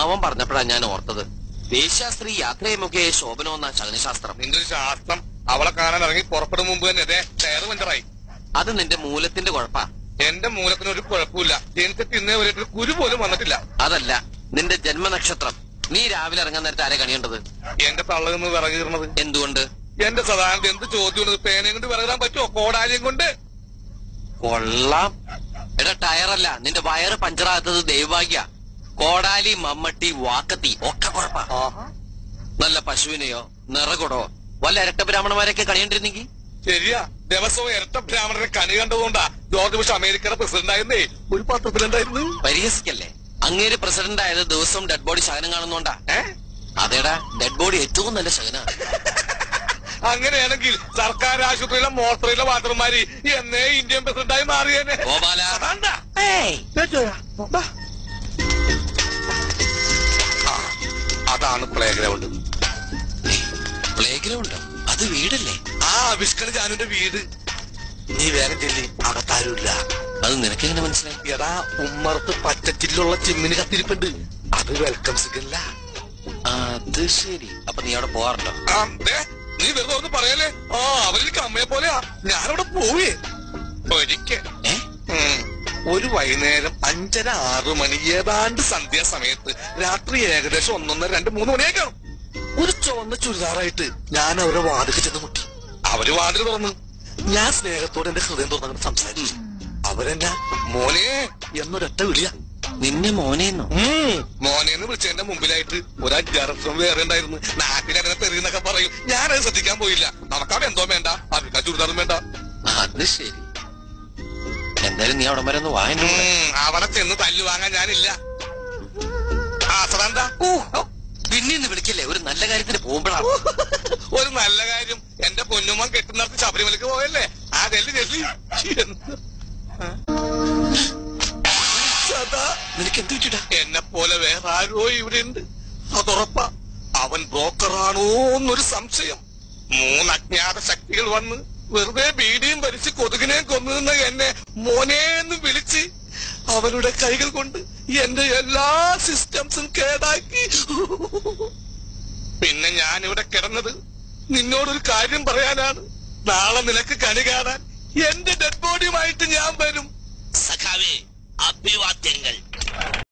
അമ്മാവൻ പറഞ്ഞപ്പോഴാ ഞാൻ ഓർത്തത് വേശ്യാസ്ത്രീ യാത്രയുമൊക്കെ ശോഭനോ എന്നാ ശകനശാസ്ത്രം നിന്റെ ഒരു ശാസ്ത്രം അവളെ കാണാൻ ഇറങ്ങി പുറപ്പെടും മുമ്പ് തന്നെ അതെ ടയർ പഞ്ചറായി അത് നിന്റെ മൂലത്തിന്റെ കുഴപ്പാ എന്റെ മൂലത്തിന് ഒരു കുഴപ്പമില്ല ജനിച്ചിട്ട് ഇന്നേ വരെ ഒരു കുരു പോലും വന്നിട്ടില്ല അതല്ല നിന്റെ ജന്മനക്ഷത്രം നീ രാവിലെ ഇറങ്ങാൻ നേരത്തെ ആരെ കണിയേണ്ടത് എന്റെ തള്ളയിൽ നിന്ന് വിറകിടുന്നത് എന്തുകൊണ്ട് എന്റെ സദാനന്ദ എന്ത് ചോദ്യമുള്ളത് പേനയും കൊണ്ട് വിറകിടാൻ പറ്റുമോ കോടാലിയും കൊണ്ട് കൊള്ളാം എടാ ടയറല്ല നിന്റെ വയറ് പഞ്ചറാകാത്തത് ദൈവഭാഗ്യ കോടാലി മമ്മട്ടി വാക്കത്തി ഒക്കെ കുഴപ്പാ നല്ല പശുവിനെയോ നിറകുടോ വല്ല ഇരട്ട ബ്രാഹ്മണന്മാരെയൊക്കെ കണിയണ്ടിരുന്നെങ്കിൽ ശരിയാ ദിവസവും ഇരട്ട ബ്രാഹ്മണനെ കണി കണ്ടതുകൊണ്ടാ ജോർജ് ബുഷ് അമേരിക്കയുടെ പ്രസിഡന്റ് ആയിരുന്നേ ഒരു പത്രത്തിലുണ്ടായിരുന്നു പരിഹസിക്കല്ലേ അങ്ങേര് പ്രസിഡന്റ് ആയത് ദിവസവും ഡെഡ് ബോഡി ശകനം കാണുന്നോണ്ടാ ഏ അതേടാ ഡെഡ് ബോഡി ഏറ്റവും നല്ല ശകന അങ്ങനെയാണെങ്കിൽ സർക്കാർ ആശുപത്രിയിലെ മോർച്ചറിയിലെ വാട്ടർമാര് എന്നേ ഇന്ത്യൻ പ്രസിഡന്റായി മാറിയേനെ ഗോപാല അതാണ്ടാ. ബാ. ആ, അതാണ് പ്ലേ ഗ്രൗണ്ട് പ്ലേ ഗ്രൗണ്ടോ അത് വീടല്ലേ ആ ആവിഷ്കണ ജാനുവിന്റെ വീട് നീ വേഗം ചെല്ലി അകത്താരുമില്ല അത് നിനക്കെങ്ങനെ മനസ്സിലായി എടാ ഉമ്മറത്ത് പച്ചച്ചില്ലുള്ള ചിമ്മിന് കത്തിരിപ്പുണ്ട് അത് വെൽക്കം സിഗ്നല്ല അത് ശരി അപ്പൊ നീ അവിടെ പോവാറുണ്ടോ നീ വെറുതെ ഒന്ന് പറയല്ലേ ആ അവരിക്ക് അമ്മയെ പോലെയാ ഞാനവിടെ പോവേ ഒരിക്കൽ ഏ ഉം. ഒരു വൈകുന്നേരം അഞ്ചര ആറ് മണി ഏതാണ്ട് സന്ധ്യാസമയത്ത് രാത്രി ഏകദേശം ഒന്നൊന്നര രണ്ട് മൂന്ന് മണിയായി കാണും ഒരു ചുവന്ന ചുരിദാറായിട്ട് ഞാൻ അവരുടെ വാതിൽ ചെന്ന് മുട്ടി അവര് വാതിൽ തുറന്നു ഞാൻ സ്നേഹത്തോടെ എന്റെ ഹൃദയം തുറന്നു സംസാരിച്ചു അവരെന്നാ മോനെ എന്നൊരൊറ്റ വിളിയാ നിന്നെ മോനെന്നോ ഉം. മോനെന്ന് വിളിച്ചതിന്റെ മുമ്പിലായിട്ട് ഒരു അഞ്ചാറക്ഷം വേറെ ഉണ്ടായിരുന്നു നാട്ടിൽ അങ്ങനെ തെറിയെന്നൊക്കെ പറയും ഞാനത് ശ്രദ്ധിക്കാൻ പോയില്ല നമുക്കവിടെ എന്തോ വേണ്ട അവർക്ക് ആ ചുരിദാറും വേണ്ട അത് ശരി എന്തായാലും നീ അവിടെ വരെ ഒന്ന് വായന ഉം, അവിടെ ചെന്ന് തല്ലു വാങ്ങാൻ ഞാനില്ല ആ സദാന്താ പിന്നെ ഇന്ന് വിളിക്കില്ലേ ഒരു നല്ല കാര്യത്തിന് പോകുമ്പോഴാണ് ഒരു നല്ല കാര്യം എന്റെ പൊന്നുമ്മ കെട്ടുന്നിടത്ത് ശബരിമലക്ക് പോയല്ലേ ആ ഡൽഹി ഡൽഹി എന്ത്? സദാ നിനക്ക് എന്ത് പറ്റിട്ടാ എന്നെ പോലെ വേറെ ആരോ ഇവിടെ ഉണ്ട് അതുറപ്പാ അവൻ ബ്രോക്കറാണോ എന്നൊരു സംശയം മൂന്ന് അജ്ഞാത ശക്തികൾ വന്ന് വെറുതെ ബീഡിയും ഭരിച്ച് കൊതുകിനെ കൊന്നുനിന്ന എന്നെ മോനേന്ന് വിളിച്ച് അവരുടെ കൈകൾ കൊണ്ട് എന്റെ എല്ലാ സിസ്റ്റംസും കേടാക്കി പിന്നെ ഞാൻ ഇവിടെ കിടന്നത് നിന്നോടൊരു കാര്യം പറയാനാണ് നാളെ നിനക്ക് കണി കാണാൻ എന്റെ ഡെഡ് ബോഡിയുമായിട്ട് ഞാൻ വരും സഖാവേ അഭിവാദ്യങ്ങൾ